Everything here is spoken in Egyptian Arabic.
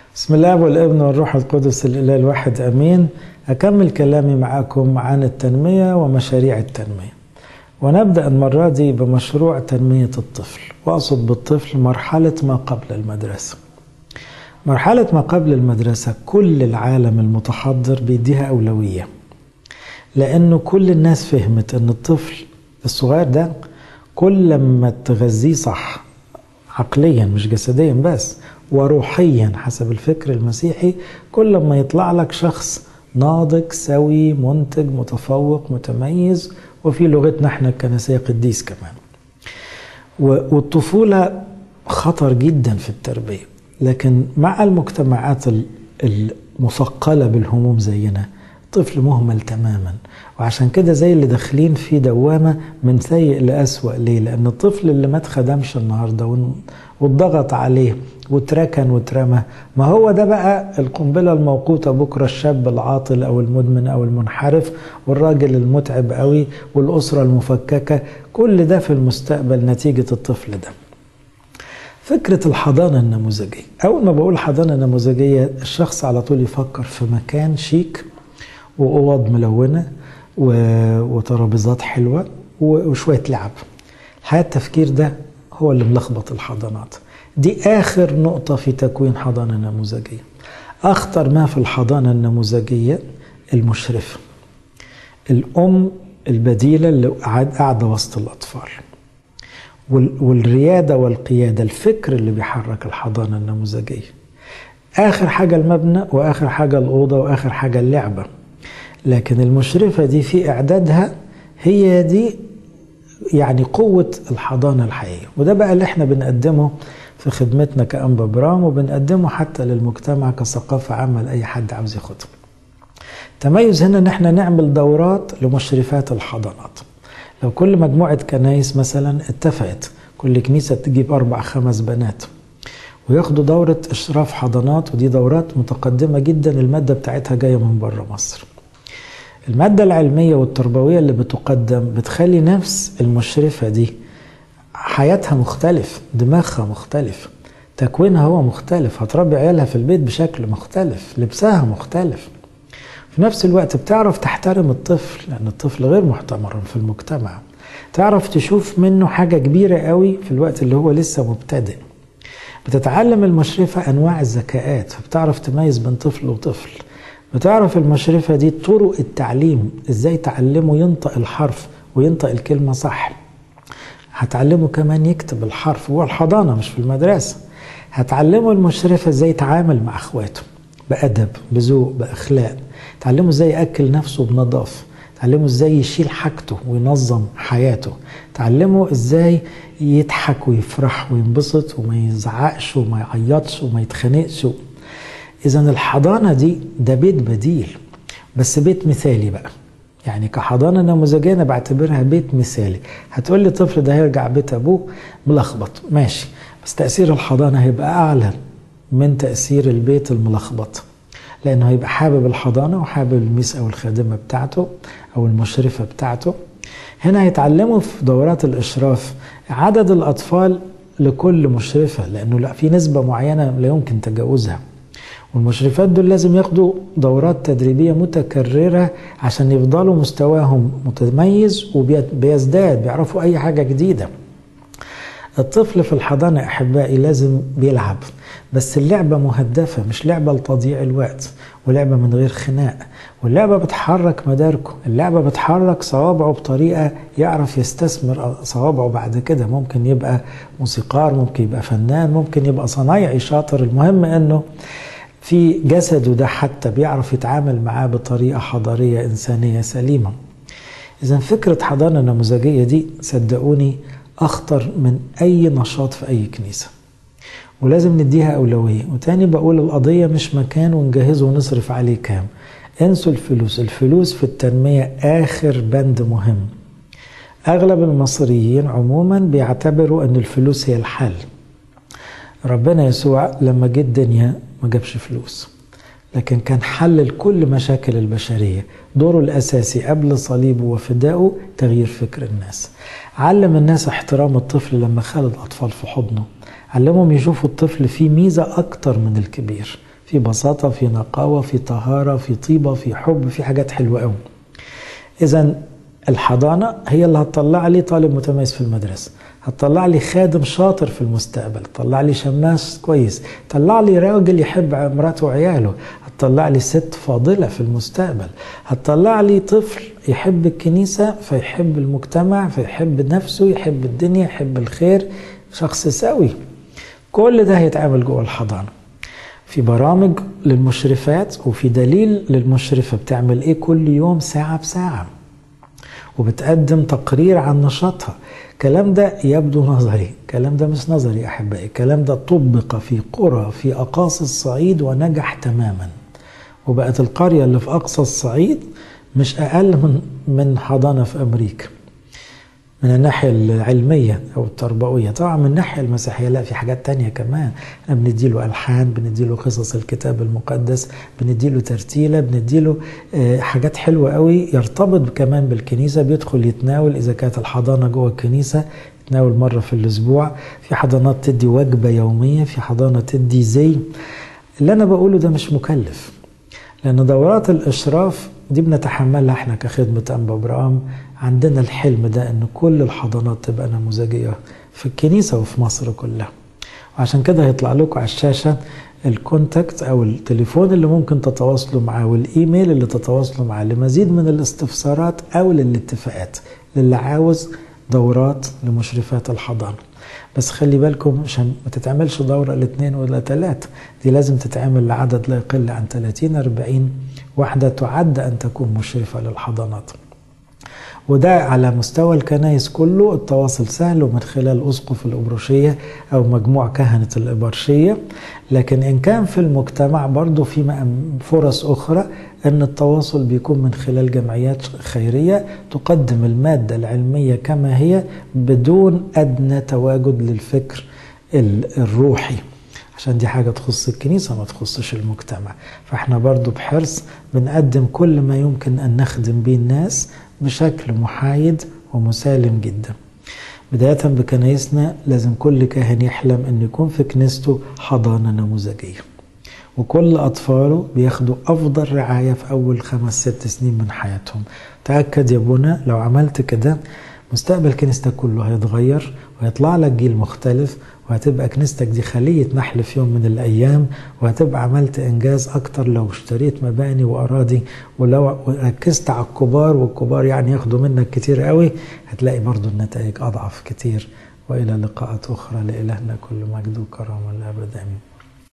بسم الله والابن والروح القدس الاله الواحد امين اكمل كلامي معاكم عن التنميه ومشاريع التنميه ونبدا المره دي بمشروع تنميه الطفل واقصد بالطفل مرحله ما قبل المدرسه مرحله ما قبل المدرسه كل العالم المتحضر بيديها اولويه لانه كل الناس فهمت ان الطفل الصغير ده كل ما تغذيه صح عقليا مش جسديا بس وروحيا حسب الفكر المسيحي كل ما يطلع لك شخص ناضج سوي منتج متفوق متميز وفي لغتنا احنا الكنسية قديس كمان والطفولة خطر جدا في التربية لكن مع المجتمعات المثقلة بالهموم زينا طفل مهمل تماما وعشان كده زي اللي داخلين في دوامة من سيء لأسوأ ليه لأن الطفل اللي ما اتخدمش النهاردة واتضغط عليه واتركن واترمى ما هو ده بقى القنبلة الموقوتة بكرة الشاب العاطل أو المدمن أو المنحرف والراجل المتعب قوي والأسرة المفككة كل ده في المستقبل نتيجة الطفل ده فكرة الحضانة النموذجية أول ما بقول حضانة نموذجية الشخص على طول يفكر في مكان شيك وأوض ملونة وترابيزات حلوة وشوية لعب الحقيقة التفكير ده هو اللي ملخبط الحضانات دي آخر نقطة في تكوين حضانة نموذجية أخطر ما في الحضانة النموذجية المشرفة الأم البديلة اللي قاعدة وسط الأطفال والريادة والقيادة الفكر اللي بيحرك الحضانة النموذجية آخر حاجة المبنى وآخر حاجة الأوضة وآخر حاجة اللعبة لكن المشرفة دي في إعدادها هي دي يعني قوة الحضانة الحقيقية وده بقى اللي احنا بنقدمه في خدمتنا كأنبا برام وبنقدمه حتى للمجتمع كثقافة عامة لأي حد عاوز ياخدها تميز هنا ان احنا نعمل دورات لمشرفات الحضانات لو كل مجموعة كنايس مثلا اتفقت كل كنيسة تجيب أربع خمس بنات وياخدوا دورة إشراف حضانات ودي دورات متقدمة جدا المادة بتاعتها جاية من بره مصر المادة العلمية والتربوية اللي بتقدم بتخلي نفس المشرفة دي حياتها مختلف دماغها مختلف تكوينها هو مختلف هتربي عيالها في البيت بشكل مختلف لبسها مختلف في نفس الوقت بتعرف تحترم الطفل لأن الطفل غير محتمر في المجتمع تعرف تشوف منه حاجة كبيرة قوي في الوقت اللي هو لسه مبتدئ بتتعلم المشرفة أنواع الذكاءات فبتعرف تميز بين طفل وطفل بتعرف المشرفة دي طرق التعليم ازاي تعلمه ينطق الحرف وينطق الكلمة صح هتعلمه كمان يكتب الحرف هو الحضانة مش في المدرسة هتعلمه المشرفة ازاي يتعامل مع اخواته بأدب بذوق بأخلاق تعلمه ازاي يأكل نفسه بنظافة تعلمه ازاي يشيل حاجته وينظم حياته تعلمه ازاي يضحك ويفرح وينبسط وما يزعقش وما يعيطش وما يتخانقش إذا الحضانة دي ده بيت بديل بس بيت مثالي بقى يعني كحضانة نموذجية أنا بعتبرها بيت مثالي هتقول لي الطفل ده هيرجع بيت أبوه ملخبط ماشي بس تأثير الحضانة هيبقى أعلى من تأثير البيت الملخبط لأنه هيبقى حابب الحضانة وحابب الميس أو الخادمة بتاعته أو المشرفة بتاعته هنا هيتعلموا في دورات الإشراف عدد الأطفال لكل مشرفة لأنه لا في نسبة معينة لا يمكن تجاوزها والمشرفات دول لازم ياخدوا دورات تدريبية متكررة عشان يفضلوا مستواهم متميز وبيزداد بيعرفوا أي حاجة جديدة الطفل في الحضانة أحبائي لازم بيلعب بس اللعبة مهدفة مش لعبة لتضييع الوقت ولعبة من غير خناق واللعبة بتحرك مداركه اللعبة بتحرك صوابعه بطريقة يعرف يستثمر صوابعه بعد كده ممكن يبقى موسيقار ممكن يبقى فنان ممكن يبقى صنايعي شاطر المهم انه في جسده ده حتى بيعرف يتعامل معاه بطريقة حضارية إنسانية سليمة إذا فكرة حضانة نموذجية دي صدقوني أخطر من أي نشاط في أي كنيسة ولازم نديها أولوية وتاني بقول القضية مش مكان ونجهزه ونصرف عليه كام انسوا الفلوس الفلوس في التنمية آخر بند مهم أغلب المصريين عموما بيعتبروا أن الفلوس هي الحل ربنا يسوع لما جه الدنيا ما جابش فلوس لكن كان حل لكل مشاكل البشرية دوره الأساسي قبل صليبه وفدائه تغيير فكر الناس علم الناس احترام الطفل لما خلى الأطفال في حضنه علمهم يشوفوا الطفل فيه ميزة أكتر من الكبير في بساطة في نقاوة في طهارة في طيبة في حب في حاجات حلوة قوي إذا الحضانة هي اللي هتطلع لي طالب متميز في المدرسة هتطلع لي خادم شاطر في المستقبل تطلع لي شماس كويس طلع لي راجل يحب مراته وعياله هتطلع لي ست فاضلة في المستقبل هتطلع لي طفل يحب الكنيسة فيحب المجتمع فيحب نفسه يحب الدنيا يحب الخير شخص سوي كل ده هيتعمل جوه الحضانة في برامج للمشرفات وفي دليل للمشرفة بتعمل ايه كل يوم ساعة بساعة وبتقدم تقرير عن نشاطها الكلام ده يبدو نظري الكلام ده مش نظري أحبائي الكلام ده طبق في قرى في أقاصي الصعيد ونجح تماما وبقت القرية اللي في أقصى الصعيد مش أقل من من حضانة في أمريكا من الناحية العلمية أو التربوية طبعا من الناحية المسيحية لا في حاجات تانية كمان احنا بنديله ألحان بنديله قصص الكتاب المقدس بنديله ترتيلة بنديله حاجات حلوة قوي يرتبط كمان بالكنيسة بيدخل يتناول إذا كانت الحضانة جوه الكنيسة يتناول مرة في الأسبوع في حضانات تدي وجبة يومية في حضانة تدي زي اللي أنا بقوله ده مش مكلف لأن دورات الإشراف دي بنتحملها احنا كخدمة أنبا برام عندنا الحلم ده ان كل الحضانات تبقى نموذجية في الكنيسة وفي مصر كلها وعشان كده هيطلع لكم على الشاشة الكونتاكت او التليفون اللي ممكن تتواصلوا معاه والايميل اللي تتواصلوا معاه لمزيد من الاستفسارات او للاتفاقات للي عاوز دورات لمشرفات الحضانة بس خلي بالكم عشان ما تتعملش دورة لاثنين ولا ثلاثة دي لازم تتعمل لعدد لا يقل عن 30 40 واحدة تعد أن تكون مشرفة للحضانات وده على مستوى الكنايس كله التواصل سهل ومن خلال أسقف الأبروشية أو مجموع كهنة الإبرشية لكن إن كان في المجتمع برضو في فرص أخرى أن التواصل بيكون من خلال جمعيات خيرية تقدم المادة العلمية كما هي بدون أدنى تواجد للفكر الروحي عشان دي حاجة تخص الكنيسة ما تخصش المجتمع فاحنا برضو بحرص بنقدم كل ما يمكن أن نخدم به الناس بشكل محايد ومسالم جدا بداية بكنايسنا لازم كل كاهن يحلم أن يكون في كنيسته حضانة نموذجية وكل أطفاله بياخدوا أفضل رعاية في أول خمس ست سنين من حياتهم تأكد يا ابونا لو عملت كده مستقبل كنيستك كله هيتغير وهيطلع لك جيل مختلف وهتبقى كنيستك دي خلية نحل في يوم من الأيام وهتبقى عملت إنجاز أكتر لو اشتريت مباني وأراضي ولو ركزت على الكبار والكبار يعني ياخدوا منك كتير قوي هتلاقي برضو النتائج أضعف كتير وإلى لقاءات أخرى لإلهنا كل مجد وكرامة للأبد آمين